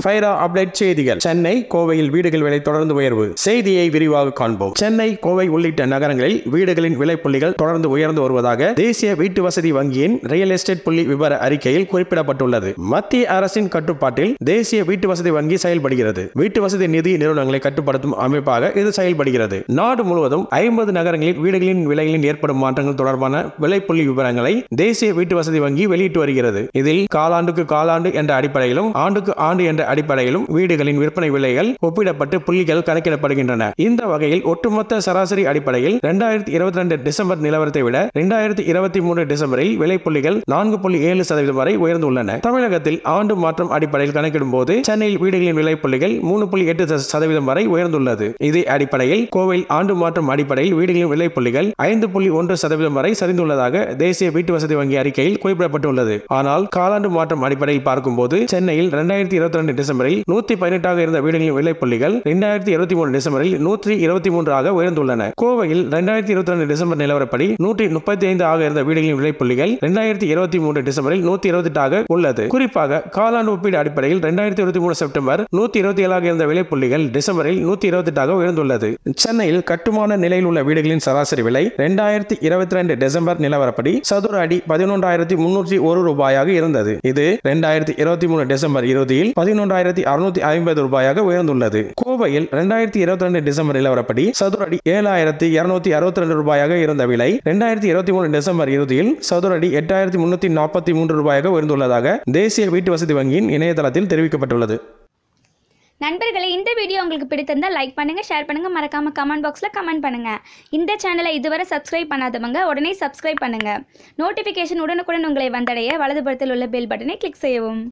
ஃபைரா update செய்திகள் சென்னை கோவையில் வீடுகள் விலை தொடர்ந்து உயர்வு செய்தியை விரிவாக காண்போம் சென்னை கோவை உள்ளிட்ட நகரங்களில் வீடுகளின் விலை புள்ளிகள் தொடர்ந்து உயர்ந்து வருவதாக தேசிய வீட்டு வசதி வங்கியின் ரியல் எஸ்டேட் புள்ளி விவர அறிக்கையில் குறிப்பிடப்பட்டுள்ளது மத்திய அரசின் கட்டுப்பாட்டில் தேசிய வீட்டு வசதி வங்கி செயல்படுகிறது வீட்டு வசதி நிதி நிறுவனங்களை கட்டுப்படுத்தும் அமைப்பாக இது செயல்படுகிறது நாடு முழுவதும் ஐம்பது நகரங்களில் வீடுகளின் விலைகளில் ஏற்படும் மாற்றங்கள் தொடர்பான விலை புள்ளி விவரங்களை தேசிய வீட்டு வசதி வங்கி வெளியிட்டு வருகிறது இதில் காலாண்டுக்கு காலாண்டு என்ற அடிப்படையிலும் ஆண்டுக்கு ஆண்டு என்ற அடிப்படையிலும் வீடுகளின் விற்பனை விலைகள் ஒப்பிடப்பட்டு புள்ளிகள் கணக்கிடப்படுகின்றன இந்த வகையில் ஒட்டுமொத்த சராசரி அடிப்படையில் இரண்டாயிரத்தி இருபத்தி ரெண்டு டிசம்பர் நிலவரத்தை விட இரண்டாயிரத்தி இருபத்தி மூணு டிசம்பரில் விலை புள்ளிகள் நான்கு புள்ளி ஏழு சதவீதம் வரை உயர்ந்துள்ளன தமிழகத்தில் ஆண்டு மாற்றம் அடிப்படையில் கணக்கிடும் போது சென்னையில் வீடுகளின் விலை புள்ளிகள் மூணு புள்ளி எட்டு ச- சதவீதம் வரை உயர்ந்துள்ளது இதே அடிப்படையில் கோவையில் ஆண்டு மாற்றம் அடிப்படையில் வீடுகளின் விலை புள்ளிகள் ஐந்து புள்ளி ஒன்று சதவீதம் வரை சரிந்துள்ளதாக தேசிய வீட்டு வசதி வங்கி அறிக்கையில் குறிப்பிடப்பட்டுள்ளது ஆனால் காலாண்டு மாற்றம் அடிப்படையில் பார்க்கும்போது சென்னையில் இரண்டாயிரத்தி இருபத்தி ரெண்டு டிசம்பரில் நூத்தி பதினெட்டாக இருந்த வீடுகளின் விலை புள்ளிகள் இரண்டாயிரத்தி இருபத்தி மூணு டிசம்பரில் நூற்றி இருபத்தி மூன்றாக உயர்ந்துள்ளன கோவையில் இரண்டாயிரத்தி இருபத்தி ரெண்டு டிசம்பர் நிலவரப்படி நூற்றி முப்பத்தி ஐந்து ஆக இருந்த வீடுகளின் விலை புள்ளிகள் இரண்டாயிரத்தி இருபத்தி மூன்று டிசம்பரில் நூத்தி இருபத்தி எட்டாக உள்ளது குறிப்பாக காலாண்டு ஒப்பீடு அடிப்படையில் இரண்டாயிரத்தி இருபத்தி மூணு செப்டம்பர் நூத்தி இருபத்தி ஏழாக இருந்த விலை புள்ளிகள் டிசம்பரில் நூத்தி இருபத்தி எட்டாக உயர்ந்துள்ளது சென்னையில் கட்டுமான நிலையில் உள்ள வீடுகளின் சராசரி விலை இரண்டாயிரத்தி இருபத்தி ரெண்டு டிசம்பர் நிலவரப்படி சதுர அடி பதினொன்றாயிரத்தி முன்னூற்றி ஒரு ரூபாயாக இருந்தது இது இரண்டாயிரத்தி இருபத்தி மூணு டிசம்பர் இறுதியில் பதினொன்றாயிரத்தி அறுநூத்தி ஐம்பது ரூபாயாக உயர்ந்துள்ளது கோவையில் இரண்டாயிரத்தி இருபத்தி ரெண்டு டிசம்பர் நிலவரப்படி சதுர அடி ஏழாயிரத்தி இருநூத்தி அறுபத்தி ரெண்டு ரூபாயாக இருந்த விலை இரண்டாயிரத்தி இருபத்தி மூணு டிசம்பர் இறுதியில் சதுர அடி எட்டாயிரத்தி முன்னூத்தி நாற்பத்தி மூன்று ரூபாயாக உயர்ந்துள்ளதாக தேசிய வீட்டு வசதி வங்கியின் இணையதளத்தில் தெரிவிக்கப்பட்டுள்ளது நண்பர்களே இந்த வீடியோ உங்களுக்கு பிடித்திருந்தால் லைக் பண்ணுங்கள் ஷேர் பண்ணுங்கள் மறக்காமல் கமெண்ட் பாக்ஸில் கமெண்ட் பண்ணுங்கள் இந்த சேனலை இதுவரை சப்ஸ்கிரைப் பண்ணாதவங்க உடனே சப்ஸ்கிரைப் பண்ணுங்கள் நோட்டிஃபிகேஷன் உடனுக்குடன் உங்களை வந்தடைய வலதுபுறத்தில் உள்ள பெல் பட்டனை கிளிக் செய்யவும்